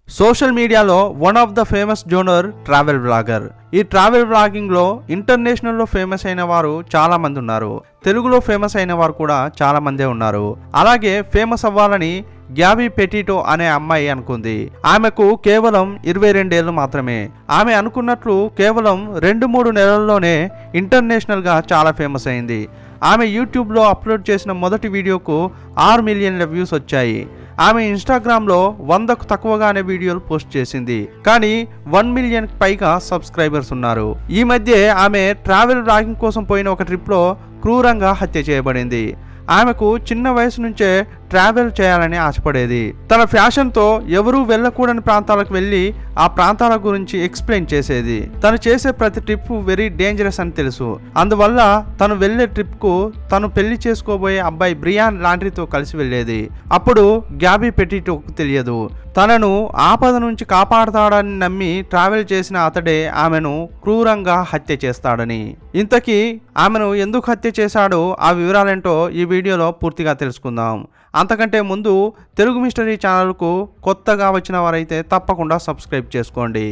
social మీడియాలో one of the famous genre travel blogger ఈ travel blogging లో international లో ఫేమస్ అయిన వారు చాలా మంది ఉన్నారు తెలుగులో ఫేమస్ అయిన వారు కూడా చాలా మందే ఉన్నారు అలాగే ఫేమస్ అవ్వాలని గ్యాబీ పెటిటో అనే అమ్మాయి అనుకుంది ఆమెకు కేవలం ఇరవై రెండేళ్లు మాత్రమే ఆమె అనుకున్నట్లు కేవలం రెండు మూడు నెలల్లోనే ఇంటర్నేషనల్ గా చాలా ఫేమస్ అయింది ఆమె యూట్యూబ్లో అప్లోడ్ చేసిన మొదటి వీడియోకు ఆరు మిలియన్ల వ్యూస్ వచ్చాయి ఆమె ఇన్స్టాగ్రామ్లో వందకు తక్కువగానే వీడియోలు పోస్ట్ చేసింది కానీ వన్ మిలియన్ పైగా సబ్స్క్రైబర్స్ ఉన్నారు ఈ మధ్య ఆమె ట్రావెల్ బ్లాగింగ్ కోసం పోయిన ఒక ట్రిప్లో క్రూరంగా హత్య చేయబడింది ఆమెకు చిన్న వయసు నుంచే ట్రావెల్ చేయాలని ఆశపడేది తన ఫ్యాషన్తో ఎవరూ వెళ్ళకూడని ప్రాంతాలకు వెళ్ళి ఆ ప్రాంతాల గురించి ఎక్స్ప్లెయిన్ చేసేది తను చేసే ప్రతి ట్రిప్ వెరీ డేంజరస్ అని తెలుసు అందువల్ల తను వెళ్ళే ట్రిప్కు తను పెళ్లి చేసుకోబోయే అబ్బాయి బ్రియాన్ లాండ్రీతో కలిసి వెళ్ళేది అప్పుడు గ్యాబీ పెటిటోకు తెలియదు తనను ఆపద నుంచి కాపాడతాడని నమ్మి ట్రావెల్ చేసిన అతడే ఆమెను క్రూరంగా హత్య చేస్తాడని ఇంతకీ ఆమెను ఎందుకు హత్య చేశాడో ఆ వివరాలేంటో ఈ వీడియోలో పూర్తిగా తెలుసుకుందాం అంతకంటే ముందు తెలుగు మిస్టరీ ఛానల్కు కొత్తగా వచ్చిన వారైతే తప్పకుండా సబ్స్క్రైబ్ చేసుకోండి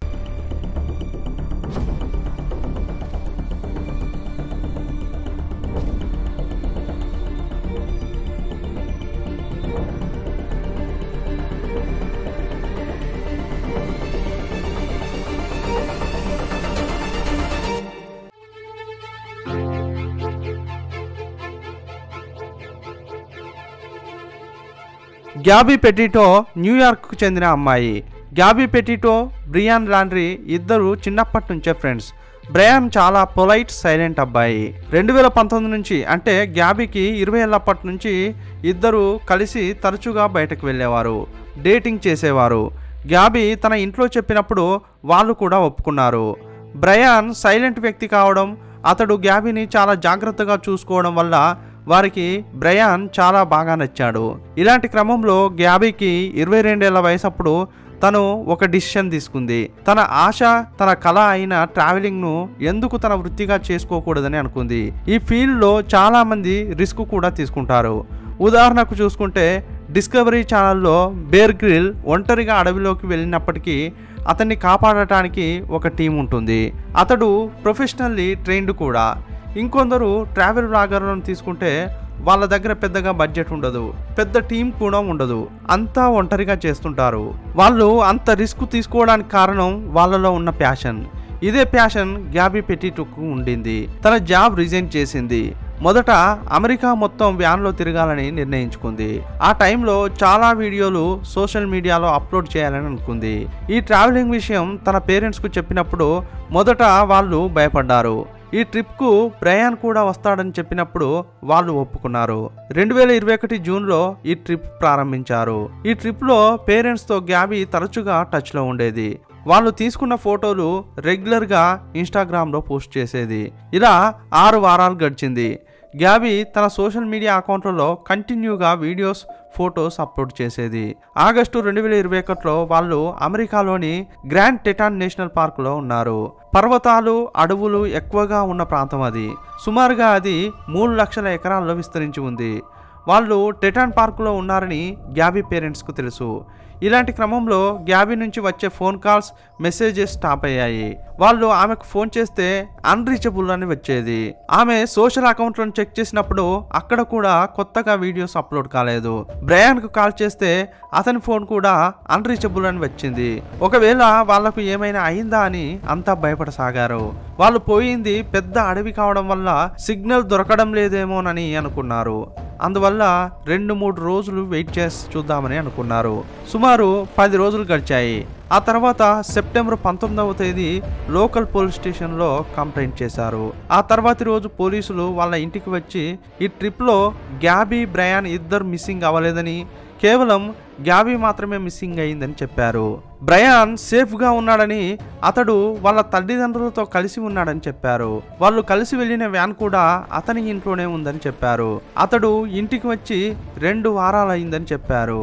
గ్యాబీ పెటిటో న్యూయార్క్కు చెందిన అమ్మాయి గ్యాబీ పెటిటో బ్రియాన్ లాండ్రీ ఇద్దరు చిన్నప్పటి నుంచే ఫ్రెండ్స్ బ్రయాన్ చాలా పొలైట్ సైలెంట్ అబ్బాయి రెండు వేల పంతొమ్మిది నుంచి అంటే గ్యాబీకి ఇరవై ఏళ్ళప్పటి నుంచి ఇద్దరు కలిసి తరచుగా బయటకు వెళ్ళేవారు డేటింగ్ చేసేవారు గ్యాబీ తన ఇంట్లో చెప్పినప్పుడు వాళ్ళు కూడా ఒప్పుకున్నారు బ్రయాన్ సైలెంట్ వ్యక్తి కావడం అతడు గ్యాబీని చాలా జాగ్రత్తగా చూసుకోవడం వల్ల వారికి బ్రయాన్ చాలా బాగా నచ్చాడు ఇలాంటి క్రమంలో గ్యాబీకి ఇరవై రెండేళ్ల వయసప్పుడు తను ఒక డిసిషన్ తీసుకుంది తన ఆశ తన కళ అయిన ట్రావెలింగ్ను ఎందుకు తన వృత్తిగా చేసుకోకూడదని అనుకుంది ఈ ఫీల్డ్లో చాలామంది రిస్క్ కూడా తీసుకుంటారు ఉదాహరణకు చూసుకుంటే డిస్కవరీ ఛానల్లో బేర్ గ్రిల్ ఒంటరిగా అడవిలోకి వెళ్ళినప్పటికీ అతన్ని కాపాడటానికి ఒక టీం ఉంటుంది అతడు ప్రొఫెషనల్లీ ట్రైన్డ్ కూడా ఇంకొందరు ట్రావెల్ బ్లాగర్లను తీసుకుంటే వాళ్ళ దగ్గర పెద్దగా బడ్జెట్ ఉండదు పెద్ద టీం కూడా ఉండదు అంతా ఒంటరిగా చేస్తుంటారు వాళ్ళు అంత రిస్క్ తీసుకోవడానికి కారణం వాళ్ళలో ఉన్న ప్యాషన్ ఇదే ప్యాషన్ గ్యాబీ పెటిటుకు ఉండింది తన జాబ్ రిజైన్ చేసింది మొదట అమెరికా మొత్తం వ్యాన్లో తిరగాలని నిర్ణయించుకుంది ఆ టైంలో చాలా వీడియోలు సోషల్ మీడియాలో అప్లోడ్ చేయాలని అనుకుంది ఈ ట్రావెలింగ్ విషయం తన పేరెంట్స్కు చెప్పినప్పుడు మొదట వాళ్ళు భయపడ్డారు ఈ ట్రిప్కు బ్రయాన్ కూడా వస్తాడని చెప్పినప్పుడు వాళ్ళు ఒప్పుకున్నారు రెండు వేల ఇరవై ఒకటి జూన్లో ఈ ట్రిప్ ప్రారంభించారు ఈ ట్రిప్లో పేరెంట్స్తో గ్యాబీ తరచుగా టచ్లో ఉండేది వాళ్ళు తీసుకున్న ఫోటోలు రెగ్యులర్గా ఇన్స్టాగ్రామ్లో పోస్ట్ చేసేది ఇలా ఆరు వారాలు గడిచింది గ్యాబీ తన సోషల్ మీడియా అకౌంట్లలో కంటిన్యూగా వీడియోస్ ఫొటోస్ అప్లోడ్ చేసేది ఆగస్టు రెండు వేల ఇరవై ఒకటిలో వాళ్ళు అమెరికాలోని గ్రాండ్ టెటాన్ నేషనల్ పార్కులో ఉన్నారు పర్వతాలు అడవులు ఎక్కువగా ఉన్న ప్రాంతం అది సుమారుగా అది మూడు లక్షల ఎకరాల్లో విస్తరించి ఉంది వాళ్ళు టెటాన్ పార్కులో ఉన్నారని గ్యాబీ పేరెంట్స్కు తెలుసు ఇలాంటి క్రమంలో గ్యాబీ నుంచి వచ్చే ఫోన్ కాల్స్ మెసేజెస్ స్టాప్ అయ్యాయి వాళ్ళు ఆమెకు ఫోన్ చేస్తే అన్రీచబుల్ అని వచ్చేది ఆమె సోషల్ అకౌంట్లను చెక్ చేసినప్పుడు అక్కడ కూడా కొత్తగా వీడియోస్ అప్లోడ్ కాలేదు బ్రయాన్కు కాల్ చేస్తే అతని ఫోన్ కూడా అన్రీచబుల్ అని వచ్చింది ఒకవేళ వాళ్లకు ఏమైనా అయిందా అని అంతా భయపడసాగారు వాళ్ళు పోయింది పెద్ద అడవి కావడం వల్ల సిగ్నల్ దొరకడం లేదేమోనని అనుకున్నారు అందువల్ల రెండు మూడు రోజులు వెయిట్ చేసి చూద్దామని అనుకున్నారు సుమారు పది రోజులు గడిచాయి ఆ తర్వాత సెప్టెంబర్ పంతొమ్మిదవ తేదీ లోకల్ పోలీస్ స్టేషన్లో కంప్లైంట్ చేశారు ఆ తర్వాతి రోజు పోలీసులు వాళ్ళ ఇంటికి వచ్చి ఈ ట్రిప్లో గ్యాబీ బ్రయాన్ ఇద్దరు మిస్సింగ్ అవ్వలేదని కేవలం గ్యాబీ మాత్రమే మిస్సింగ్ అయిందని చెప్పారు బ్రయాన్ సేఫ్గా ఉన్నాడని అతడు వాళ్ళ తల్లిదండ్రులతో కలిసి ఉన్నాడని చెప్పారు వాళ్ళు కలిసి వెళ్ళిన వ్యాన్ కూడా అతని ఇంట్లోనే ఉందని చెప్పారు అతడు ఇంటికి వచ్చి రెండు వారాలు అయిందని చెప్పారు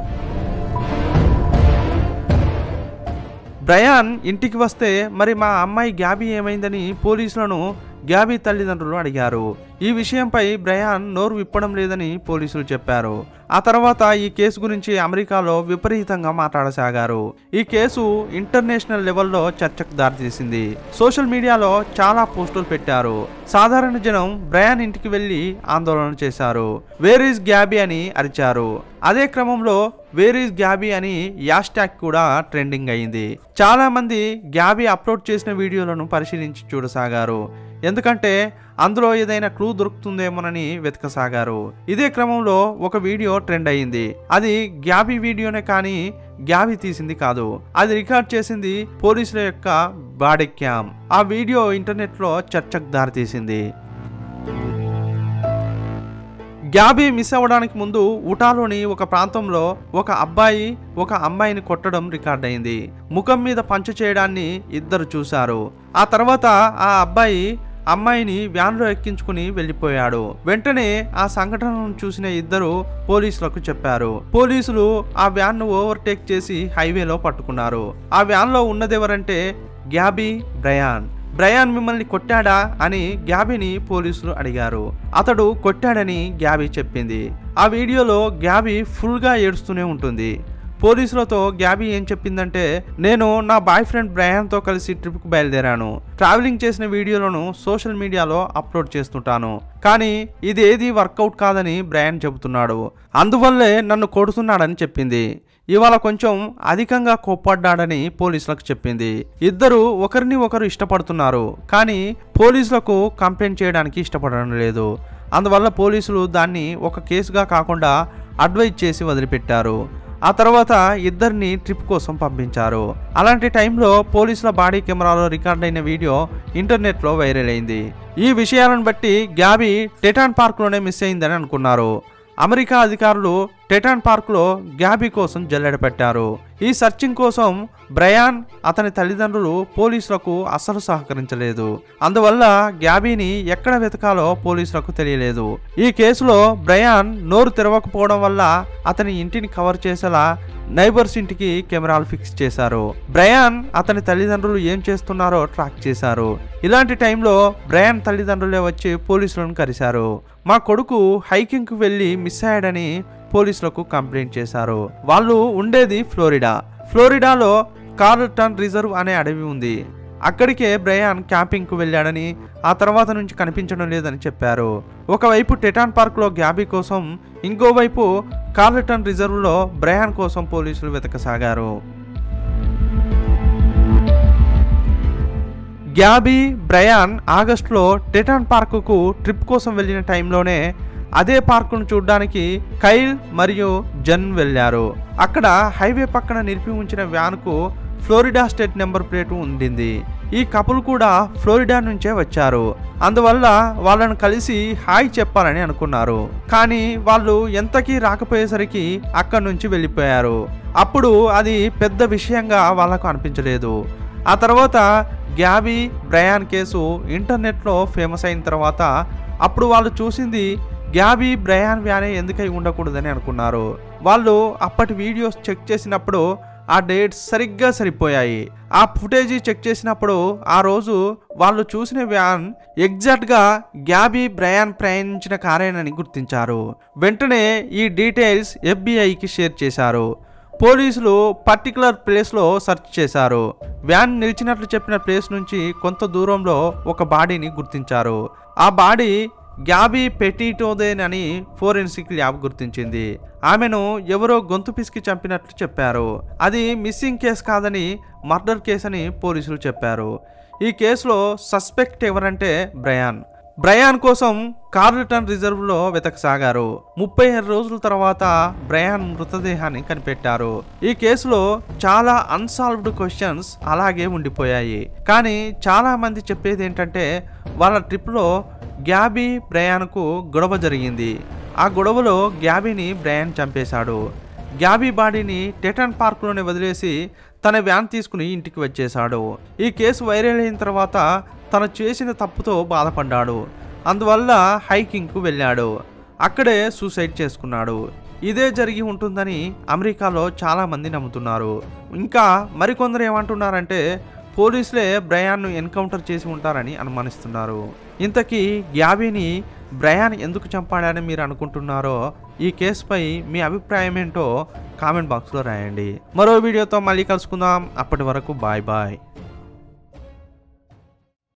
బ్రయాన్ ఇంటికి వస్తే మరి మా అమ్మాయి గ్యాబీ ఏమైందని పోలీసులను గ్యాబీ తల్లిదండ్రులు అడిగారు ఈ విషయంపై బ్రయాన్ నోరు విప్పడం లేదని పోలీసులు చెప్పారు ఆ తర్వాత ఈ కేసు గురించి అమెరికాలో విపరీతంగా మాట్లాడసాగారు ఈ కేసు ఇంటర్నేషనల్ లెవెల్లో చర్చకు దారితీసింది సోషల్ మీడియాలో చాలా పోస్టులు పెట్టారు సాధారణ జనం బ్రయాన్ ఇంటికి వెళ్లి ఆందోళన చేశారు వేర్ ఈజ్ గ్యాబీ అని అరిచారు అదే క్రమంలో వేర్ ఈజ్ గ్యాబీ అని యాష్ ట్యాగ్ కూడా ట్రెండింగ్ అయింది చాలా మంది గ్యాబీ అప్లోడ్ చేసిన వీడియోలను పరిశీలించి చూడసాగారు ఎందుకంటే అందులో ఏదైనా క్లూ దొరుకుతుందేమోనని వెతకసాగారు ఇదే క్రమంలో ఒక వీడియో ట్రెండ్ అయ్యింది అది గ్యాబీ వీడియోనే కానీ గ్యాబీ తీసింది కాదు అది రికార్డ్ చేసింది పోలీసుల యొక్క బాడీ క్యామ్ ఆ వీడియో ఇంటర్నెట్లో చర్చకు దారితీసింది గ్యాబీ మిస్ అవ్వడానికి ముందు ఉటాలోని ఒక ప్రాంతంలో ఒక అబ్బాయి ఒక అమ్మాయిని కొట్టడం రికార్డ్ అయింది ముఖం మీద పంచు చేయడాన్ని ఇద్దరు చూశారు ఆ తర్వాత ఆ అబ్బాయి అమ్మాయిని వ్యాన్లో ఎక్కించుకుని వెళ్ళిపోయాడు వెంటనే ఆ సంఘటనను చూసిన ఇద్దరు పోలీసులకు చెప్పారు పోలీసులు ఆ వ్యాన్ ను ఓవర్టేక్ చేసి హైవేలో పట్టుకున్నారు ఆ వ్యాన్ లో ఉన్నదెవరంటే గ్యాబీ బ్రయాన్ బ్రయాన్ మిమ్మల్ని కొట్టాడా అని గ్యాబీని పోలీసులు అడిగారు అతడు కొట్టాడని గ్యాబీ చెప్పింది ఆ వీడియోలో గ్యాబీ ఫుల్గా ఏడుస్తూనే ఉంటుంది పోలీసులతో గ్యాబీ ఏం చెప్పిందంటే నేను నా బాయ్ ఫ్రెండ్ బ్రయాన్తో కలిసి ట్రిప్కి బయలుదేరాను ట్రావెలింగ్ చేసిన వీడియోలను సోషల్ మీడియాలో అప్లోడ్ చేస్తుంటాను కానీ ఇది ఏది వర్కౌట్ కాదని బ్రయాన్ చెబుతున్నాడు అందువల్లే నన్ను కొడుతున్నాడని చెప్పింది ఇవాళ కొంచెం అధికంగా కోప్పడ్డాడని పోలీసులకు చెప్పింది ఇద్దరు ఒకరిని ఒకరు ఇష్టపడుతున్నారు కానీ పోలీసులకు కంప్లైంట్ చేయడానికి ఇష్టపడడం లేదు అందువల్ల పోలీసులు దాన్ని ఒక కేసుగా కాకుండా అడ్వైజ్ చేసి వదిలిపెట్టారు ఆ తర్వాత ఇద్దరిని ట్రిప్ కోసం పంపించారు అలాంటి టైంలో పోలీసుల బాడీ కెమెరాలో రికార్డ్ అయిన వీడియో ఇంటర్నెట్లో వైరల్ అయింది ఈ విషయాలను బట్టి గ్యాబీ టెటాన్ పార్క్లోనే మిస్ అయిందని అనుకున్నారు అమెరికా అధికారులు టెటాన్ పార్క్లో గ్యాబీ కోసం జల్లెడ పెట్టారు ఈ సర్చింగ్ కోసం బ్రయాన్ అతని తల్లిదండ్రులు పోలీసులకు అస్సలు సహకరించలేదు అందువల్ల గ్యాబీని ఎక్కడ వెతకాలో పోలీసులకు తెలియలేదు ఈ కేసులో బ్రయాన్ నోరు తెరవకపోవడం వల్ల అతని ఇంటిని కవర్ చేసేలా నైబర్స్ ఇంటికి కెమెరాలు ఫిక్స్ చేశారు బ్రయాన్ అతని తల్లిదండ్రులు ఏం చేస్తున్నారో ట్రాక్ చేశారు ఇలాంటి టైంలో బ్రయాన్ తల్లిదండ్రులే వచ్చి పోలీసులను కలిశారు మా కొడుకు హైకింగ్కి వెళ్ళి మిస్ అయ్యాడని పోలీసులకు కంప్లైంట్ చేశారు వాళ్ళు ఉండేది ఫ్లోరిడా ఫ్లోరిడాలో కార్ల్టన్ రిజర్వ్ అనే అడవి ఉంది అక్కడికే బ్రయాన్ క్యాంపింగ్కు వెళ్ళాడని ఆ తర్వాత నుంచి కనిపించడం లేదని చెప్పారు ఒకవైపు టెటాన్ పార్క్లో గ్యాబీ కోసం ఇంకోవైపు కార్ల్టన్ రిజర్వ్లో బ్రయాన్ కోసం పోలీసులు వెతకసాగారు గ్యాబీ బ్రయాన్ ఆగస్టులో టెటాన్ పార్కుకు ట్రిప్ కోసం వెళ్ళిన టైంలోనే అదే పార్కును చూడడానికి కైల్ మరియు జన్ వెళ్ళారు అక్కడ హైవే పక్కన నిలిపి ఉంచిన వ్యాన్కు ఫ్లోరిడా స్టేట్ నెంబర్ ప్లేట్ ఉండింది ఈ కపుల్ కూడా ఫ్లోరిడా నుంచే వచ్చారు అందువల్ల వాళ్ళను కలిసి హాయ్ చెప్పాలని అనుకున్నారు కానీ వాళ్ళు ఎంతకీ రాకపోయేసరికి అక్కడి నుంచి వెళ్ళిపోయారు అప్పుడు అది పెద్ద విషయంగా వాళ్ళకు అనిపించలేదు ఆ తర్వాత గ్యాబీ బ్రయాన్ కేసు ఇంటర్నెట్లో ఫేమస్ అయిన తర్వాత అప్పుడు వాళ్ళు చూసింది గ్యాబీ బ్రయాన్ వ్యానే ఎందుకై ఉండకూడదని అనుకున్నారు వాళ్ళు అప్పటి వీడియోస్ చెక్ చేసినప్పుడు ఆ డేట్స్ సరిగ్గా సరిపోయాయి ఆ ఫుటేజీ చెక్ చేసినప్పుడు ఆ రోజు వాళ్ళు చూసిన వ్యాన్ ఎగ్జాక్ట్గా గ్యాబీ బ్రయాన్ ప్రయాణించిన కారేనని గుర్తించారు వెంటనే ఈ డీటెయిల్స్ ఎఫ్బిఐకి షేర్ చేశారు పోలీసులు పర్టికులర్ ప్లేస్లో సెర్చ్ చేశారు వ్యాన్ నిలిచినట్లు చెప్పిన ప్లేస్ నుంచి కొంత దూరంలో ఒక బాడీని గుర్తించారు ఆ బాడీ గ్యాబీ పెటీటోదేనని ఫోరెన్సిక్ ల్యాబ్ గుర్తించింది ఆమెను ఎవరో గొంతు పిసికి చంపినట్లు చెప్పారు అది మిస్సింగ్ కేసు కాదని మర్డర్ కేసు అని పోలీసులు చెప్పారు ఈ కేసులో సస్పెక్ట్ ఎవరంటే బ్రయాన్ బ్రయాన్ కోసం కార్లటన్ రిజర్వ్లో వెతకసాగారు ముప్పై ఆరు రోజుల తర్వాత బ్రయాన్ మృతదేహాన్ని కనిపెట్టారు ఈ కేసులో చాలా అన్సాల్వ్డ్ క్వశ్చన్స్ అలాగే ఉండిపోయాయి కానీ చాలా మంది చెప్పేది ఏంటంటే వాళ్ళ ట్రిప్లో గ్యాబీ బ్రయాన్కు గొడవ జరిగింది ఆ గొడవలో గ్యాబీని బ్రయాన్ చంపేశాడు గ్యాబీ బాడీని టెటన్ పార్క్లోనే వదిలేసి తన వ్యాన్ తీసుకుని ఇంటికి వచ్చేశాడు ఈ కేసు వైరల్ అయిన తర్వాత తను చేసిన తప్పుతో బాధపడ్డాడు అందువల్ల హైకింగ్కు వెళ్ళాడు అక్కడే సూసైడ్ చేసుకున్నాడు ఇదే జరిగి ఉంటుందని అమెరికాలో చాలామంది నమ్ముతున్నారు ఇంకా మరికొందరు ఏమంటున్నారంటే పోలీసులే బ్రయాన్ను ఎన్కౌంటర్ చేసి ఉంటారని అనుమానిస్తున్నారు ఇంతకీ గ్యాబీని బ్రయాన్ ఎందుకు చంపాడని మీరు అనుకుంటున్నారో ఈ కేసుపై మీ అభిప్రాయం ఏంటో కామెంట్ బాక్స్లో రాయండి మరో వీడియోతో మళ్ళీ కలుసుకుందాం అప్పటి వరకు బాయ్ బాయ్